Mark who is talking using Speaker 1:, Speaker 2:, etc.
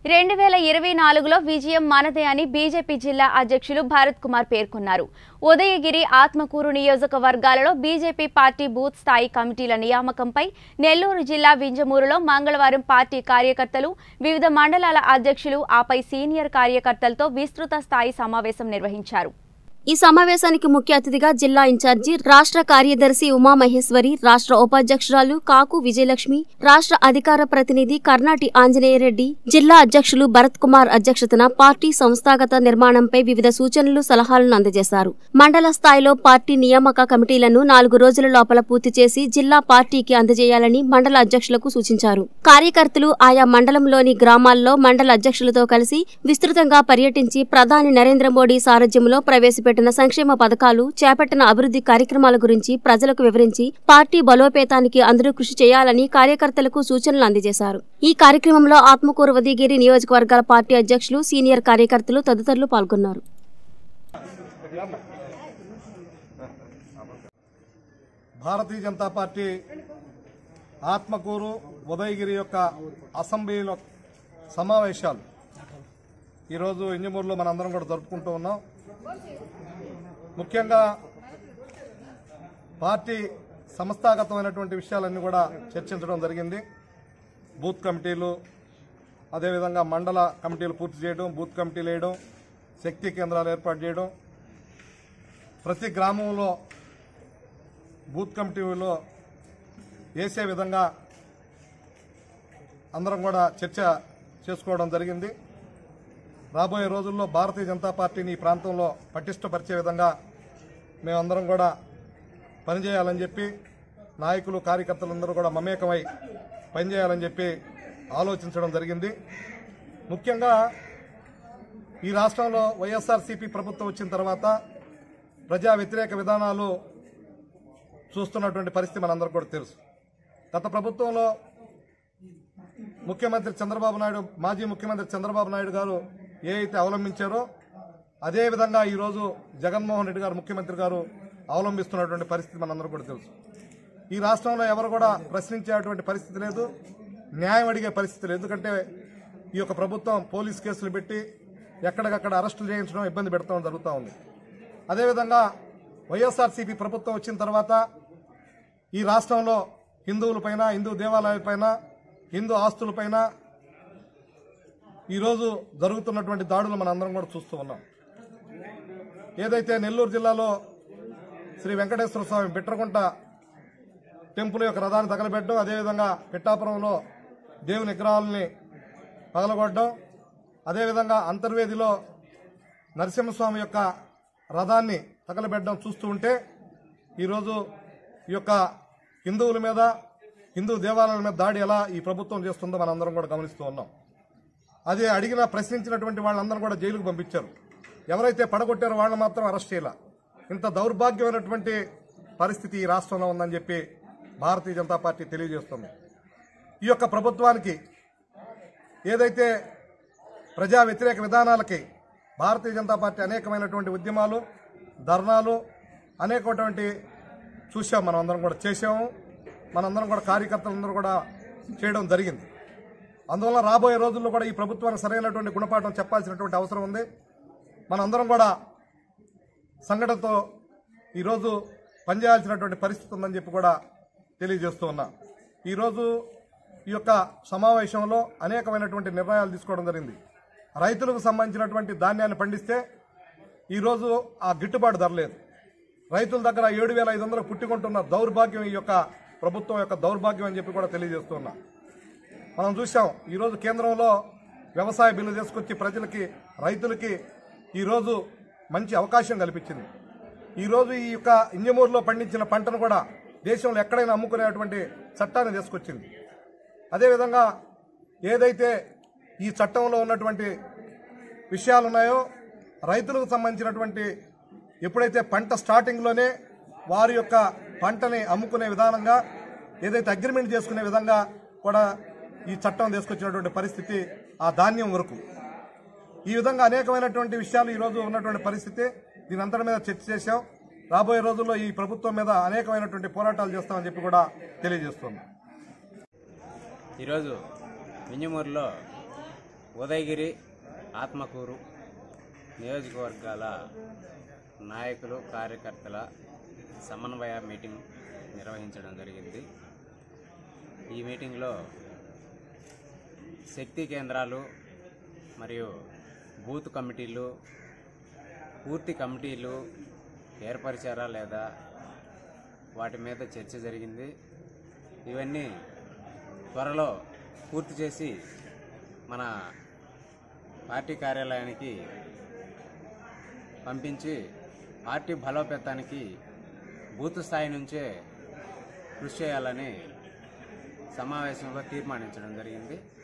Speaker 1: రెండు వేల ఇరవై నాలుగులో విజయం మనదే అని బీజేపీ జిల్లా అధ్యక్షులు భరత్ కుమార్ పేర్కొన్నారు ఉదయగిరి ఆత్మకూరు నియోజకవర్గాలలో బీజేపీ పార్టీ బూత్ స్థాయి కమిటీల నియామకంపై నెల్లూరు జిల్లా వింజమూరులో మంగళవారం పార్టీ కార్యకర్తలు వివిధ మండలాల అధ్యక్షులు ఆపై సీనియర్ కార్యకర్తలతో విస్తృత స్థాయి సమావేశం నిర్వహించారు
Speaker 2: ఈ సమావేశానికి ముఖ్య అతిథిగా జిల్లా ఇన్ఛార్జి రాష్ట్ర కార్యదర్శి ఉమామహేశ్వరి రాష్ట్ర ఉపాధ్యక్షురాలు కాకు విజయలక్ష్మి రాష్ట్ర అధికార ప్రతినిధి కర్ణాటి ఆంజనేయరెడ్డి జిల్లా అధ్యక్షులు భరత్ కుమార్ అధ్యక్షతన పార్టీ సంస్థాగత నిర్మాణంపై వివిధ సూచనలు సలహాలను అందజేశారు మండల స్థాయిలో పార్టీ నియామక కమిటీలను నాలుగు రోజుల లోపల పూర్తి చేసి జిల్లా పార్టీకి అందజేయాలని మండల అధ్యక్షులకు సూచించారు కార్యకర్తలు ఆయా మండలంలోని గ్రామాల్లో మండల అధ్యక్షులతో కలిసి విస్తృతంగా పర్యటించి ప్రధాని నరేంద్ర మోడీ సారథ్యంలో ప్రవేశపెట్టిన సంక్షేమ పథకాలు చేపట్టిన అభివృద్ధి కార్యక్రమాల గురించి ప్రజలకు వివరించి పార్టీ బలోపేతానికి అందరూ కృషి చేయాలని కార్యకర్తలకు సూచనలు అందజేశారు ఈ కార్యక్రమంలో ఆత్మకూరు ఉదయగిరి నియోజకవర్గాల పార్టీ అధ్యక్షులు సీనియర్ కార్యకర్తలు తదితరులు పాల్గొన్నారు
Speaker 3: భారతీయ జనతా పార్టీ ఆత్మకూరు ఉదయగిరి యొక్క అసెంబ్లీలో సమావేశాలు ఈరోజు ఇంజమూరులో మనందరం కూడా జరుపుకుంటూ ఉన్నాం ముఖ్యంగా పార్టీ సంస్థాగతమైనటువంటి విషయాలన్నీ కూడా చర్చించడం జరిగింది బూత్ కమిటీలు అదేవిధంగా మండల కమిటీలు పూర్తి చేయడం బూత్ కమిటీలు వేయడం శక్తి కేంద్రాలు ఏర్పాటు చేయడం ప్రతి గ్రామంలో బూత్ కమిటీలో వేసే విధంగా అందరం కూడా చర్చ చేసుకోవడం జరిగింది రాబోయే రోజుల్లో భారతీయ జనతా పార్టీని ఈ ప్రాంతంలో పటిష్టపరిచే విధంగా మేమందరం కూడా పనిచేయాలని చెప్పి నాయకులు కార్యకర్తలందరూ కూడా మమేకమై పనిచేయాలని చెప్పి ఆలోచించడం జరిగింది ముఖ్యంగా ఈ రాష్ట్రంలో వైఎస్ఆర్సీపీ ప్రభుత్వం వచ్చిన తర్వాత ప్రజా వ్యతిరేక విధానాలు చూస్తున్నటువంటి పరిస్థితి మనందరికీ కూడా తెలుసు గత ప్రభుత్వంలో ముఖ్యమంత్రి చంద్రబాబు నాయుడు మాజీ ముఖ్యమంత్రి చంద్రబాబు నాయుడు గారు ఏ అయితే అవలంబించారో అదే విధంగా ఈరోజు జగన్మోహన్ రెడ్డి గారు ముఖ్యమంత్రి గారు అవలంబిస్తున్నటువంటి పరిస్థితి మనందరూ కూడా తెలుసు ఈ రాష్ట్రంలో ఎవరు కూడా ప్రశ్నించేటువంటి పరిస్థితి లేదు న్యాయం అడిగే పరిస్థితి లేదు ఎందుకంటే ఈ యొక్క ప్రభుత్వం పోలీస్ కేసులు పెట్టి ఎక్కడికక్కడ అరెస్టులు చేయించడం ఇబ్బంది పెడతాం జరుగుతూ ఉంది అదేవిధంగా వైఎస్ఆర్సీపీ ప్రభుత్వం వచ్చిన తర్వాత ఈ రాష్ట్రంలో హిందువులపైన హిందూ దేవాలయాలపైన హిందూ ఆస్తులపైన ఈరోజు జరుగుతున్నటువంటి దాడులు మన అందరం కూడా చూస్తూ ఉన్నాం ఏదైతే నెల్లూరు జిల్లాలో శ్రీ వెంకటేశ్వర స్వామి బిట్రకుంట టెంపుల్ యొక్క రథాన్ని తగలబెట్టడం అదేవిధంగా పిట్టాపురంలో దేవుని విగ్రహాలని పగలగొట్టడం అదేవిధంగా అంతర్వేదిలో నరసింహస్వామి యొక్క రథాన్ని తగలబెట్టడం చూస్తూ ఉంటే ఈరోజు ఈ యొక్క హిందువుల మీద హిందూ దేవాలయాల మీద దాడి ఎలా ఈ ప్రభుత్వం చేస్తుందో మనందరం కూడా గమనిస్తూ ఉన్నాం అది అడిగిన ప్రశ్నించినటువంటి వాళ్ళందరూ కూడా జైలుకు పంపించారు ఎవరైతే పడగొట్టారో వాళ్ళని మాత్రం అరెస్ట్ చేయాల ఇంత దౌర్భాగ్యమైనటువంటి పరిస్థితి ఈ రాష్ట్రంలో ఉందని చెప్పి భారతీయ జనతా పార్టీ తెలియజేస్తుంది ఈ యొక్క ప్రభుత్వానికి ఏదైతే ప్రజా వ్యతిరేక విధానాలకి భారతీయ జనతా పార్టీ అనేకమైనటువంటి ఉద్యమాలు ధర్నాలు అనేకటువంటి చూసాం మనం అందరం కూడా చేసాము మనందరం కూడా కార్యకర్తలందరూ కూడా చేయడం జరిగింది అందువల్ల రాబోయే రోజుల్లో కూడా ఈ ప్రభుత్వానికి సరైనటువంటి గుణపాఠం చెప్పాల్సినటువంటి అవసరం ఉంది మనందరం కూడా సంఘటనతో ఈరోజు పనిచేయాల్సినటువంటి పరిస్థితి ఉందని చెప్పి కూడా తెలియజేస్తూ ఉన్నా ఈరోజు ఈ యొక్క సమావేశంలో అనేకమైనటువంటి నిర్ణయాలు తీసుకోవడం జరిగింది రైతులకు సంబంధించినటువంటి ధాన్యాన్ని పండిస్తే ఈరోజు ఆ గిట్టుబాటు ధర లేదు రైతుల దగ్గర ఏడు వేల ఐదు వందలు పుట్టుకుంటున్న దౌర్భాగ్యం ఈ యొక్క ప్రభుత్వం యొక్క దౌర్భాగ్యం అని చెప్పి కూడా తెలియజేస్తున్నా మనం చూసాం ఈరోజు కేంద్రంలో వ్యవసాయ బిల్లు తీసుకొచ్చి ప్రజలకి రైతులకి ఈరోజు మంచి అవకాశం కల్పించింది ఈరోజు ఈ యొక్క ఇంజమూరులో పండించిన పంటను కూడా దేశంలో ఎక్కడైనా అమ్ముకునేటువంటి చట్టాన్ని తీసుకొచ్చింది అదేవిధంగా ఏదైతే ఈ చట్టంలో ఉన్నటువంటి విషయాలు ఉన్నాయో రైతులకు సంబంధించినటువంటి ఎప్పుడైతే పంట స్టార్టింగ్లోనే వారి యొక్క పంటని అమ్ముకునే విధానంగా ఏదైతే అగ్రిమెంట్ చేసుకునే విధంగా కూడా ఈ చట్టం తీసుకొచ్చినటువంటి పరిస్థితి ఆ ధాన్యం వరకు ఈ విధంగా అనేకమైనటువంటి విషయాలు ఈరోజు ఉన్నటువంటి పరిస్థితి దీని అంతటి మీద చర్చ చేశాం రాబోయే రోజుల్లో ఈ ప్రభుత్వం మీద అనేకమైనటువంటి పోరాటాలు చేస్తామని చెప్పి కూడా తెలియజేస్తున్నాం
Speaker 4: ఈరోజు వింజమూరులో ఉదయగిరి ఆత్మకూరు నియోజకవర్గాల నాయకులు కార్యకర్తల సమన్వయ మీటింగ్ నిర్వహించడం జరిగింది ఈ మీటింగ్లో శక్తి కేంద్రాలు మరియు బూత్ కమిటీలు పూర్తి కమిటీలు ఏర్పరిచారా లేదా వాటి మీద చర్చ జరిగింది ఇవన్నీ త్వరలో పూర్తి చేసి మన పార్టీ కార్యాలయానికి పంపించి పార్టీ బలోపేతానికి బూత్ స్థాయి నుంచే కృషి చేయాలని సమావేశంలో తీర్మానించడం జరిగింది